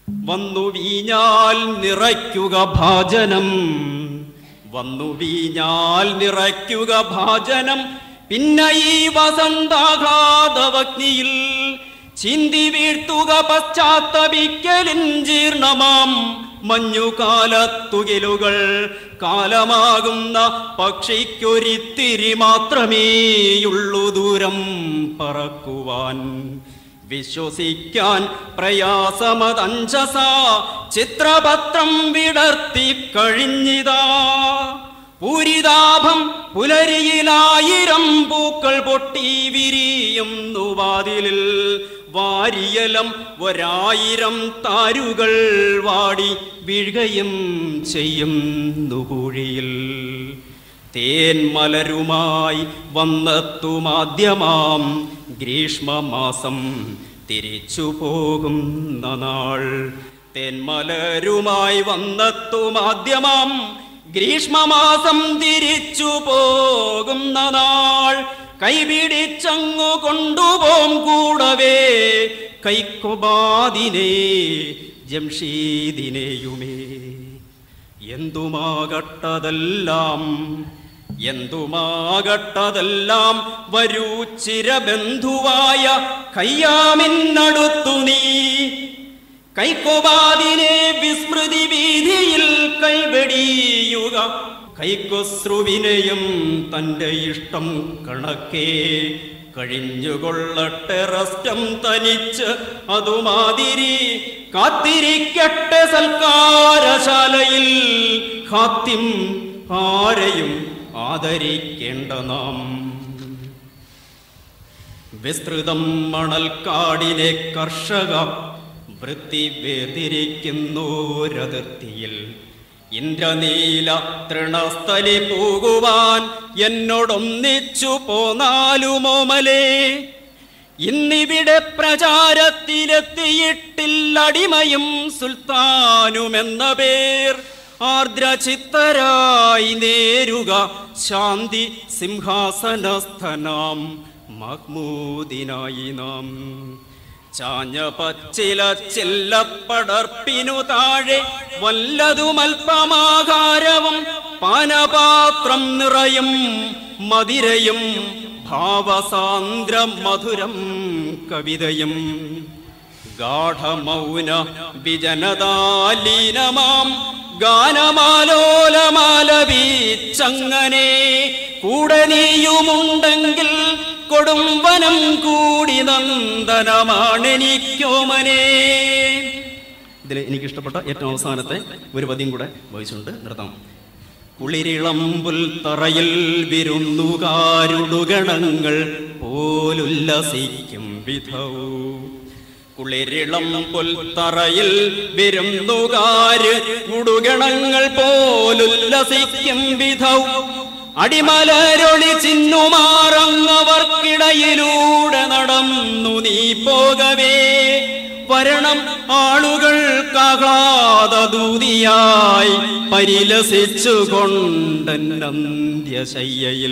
വന്നു വീഞ്ഞാൽ നിറയ്ക്കുക ഭാജനം വന്നു വീഞ്ഞാൽ നിറയ്ക്കുക ഭാജനം പിന്നെ ഈ വസന്താഘാതവഗ്നിയിൽ ചിന്തി വീഴ്ത്തുക പശ്ചാത്തപിക്കലിൻ ജീർണമാം മഞ്ഞുകാലത്തുകിലുകൾ കാലമാകുന്ന പക്ഷിക്കൊരിത്തിരി മാത്രമേയുള്ളൂ ദൂരം പറക്കുവാൻ വിശ്വസിക്കാൻ പ്രയാസമതഞ്ചസ ചിത്രപത്രം വിടർത്തി കഴിഞ്ഞിതാ പൂരിതാഭം പുലരിയിലായിരം പൂക്കൾ പൊട്ടി വിരിയുന്നു വാതിലിൽ വാരിയലം ഒരായിരം താരുകൾ വാടി വീഴുകയും ചെയ്യുന്നു കുഴിയിൽ തേൻമലരുമായി വന്നെത്തുമാദ്യമാം ഗ്രീഷ്മമാസം തിരിച്ചു പോകുന്ന നാൾ തേൻമലരുമായി വന്നെത്തുമാദ്യമാം ഗ്രീഷ്മമാസം തിരിച്ചു പോകുന്ന നാൾ കൈപിടിച്ചങ്ങു കൊണ്ടുപോം കൂടവേ കൈക്കൊബാദിനെ ജംഷീദിനെയുമേ എന്തുമാകട്ടതെല്ലാം എന്തുമാകട്ടതെല്ലാം വരൂ ചിരബന്ധുവായ കയ്യാമിന്നടുത്തു നീ കൈക്കൊബാദിനെ വിസ്മൃതി വീതിയിൽ കൈവെടിയുക കൈക്കൊസ്രുവിനെയും തൻ്റെ ഇഷ്ടം കണക്കേ കഴിഞ്ഞുകൊള്ളട്ടെ റസ്റ്റം തനിച്ച് അതുമാതിരി കാത്തിരിക്കട്ടെ സൽക്കാരശാലയിൽ ഹാത്തിം ആരെയും ആദരിക്കേണ്ട നാം വിസ്തൃതം മണൽക്കാടിനെ കർഷക വൃത്തി വേർതിരിക്കുന്നോരതിർത്തിയിൽ ഇന്ദ്രനീല തൃണസ്ഥലി പോകുവാൻ എന്നോടൊന്നിച്ചു പോന്നാലുമോമലേ ഇന്നിവിടെ പ്രചാരത്തിലെത്തിയിട്ടില്ലടിമയും സുൽത്താനുമെന്ന പേർ ആർദ്രചിത്തരായി നേരുക ശാന്തി സിംഹാസനസ്ഥനാം മഹ്മൂദിനായി നാം ചാഞ്ഞ പച്ചില ചില്ലപ്പടർപ്പിനു താഴെ വല്ലതുമൽപമാകാരവും പാനപാത്രം നിറയും മതിരയും ഭാവസാന്ദ്ര മധുരം കവിതയും ഗാഠമൗന വിജനതാലീനമാം ഗാനമാലോലമാലവീച്ചങ്ങനെ കൂടെ നീയുമുണ്ടെങ്കിൽ കൊടുംവനം കൂടി നന്ദനമാണെനിക്കോമനേ ഇതിൽ എനിക്കിഷ്ടപ്പെട്ട ഏറ്റവും അവസാനത്തെ ഒരു പദ്യം കൂടെ വഹിച്ചുകൊണ്ട് നിർത്താം കുളിരിളമ്പുൽ തറയിൽ വിരുന്നുകാരുടുഗണങ്ങൾ പോലുല്ലസിക്കും വിധൗ കുളിരിളം പുൽത്തറയിൽ വിരുന്നുകാര് ഉടുഗണങ്ങൾ പോലുല്ലസിക്കും വിധൗ അടിമലരൊളി ചിന്നുമാറങ്ങവർക്കിടയിലൂടെ നടന്നു നീ പോകവേ വരണം ആളുകൾക്കാഹ്ലാദൂതിയായി പരിലസിച്ചു കൊണ്ടന്ത്യശയ്യയിൽ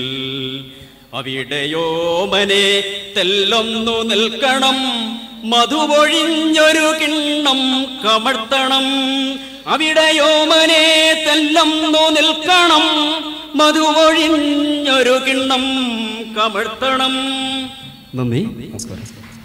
അവിടെയോമനെ തെല്ലൊന്നു നിൽക്കണം മധുപൊഴിഞ്ഞൊരു കിണ്ണം കമഴ്ത്തണം അവിടെയോമനെ തെല്ലൊന്നു നിൽക്കണം മധുപൊഴിഞ്ഞൊരു കിണ്ണം കമഴ്ത്തണം നന്ദി നമസ്കാരം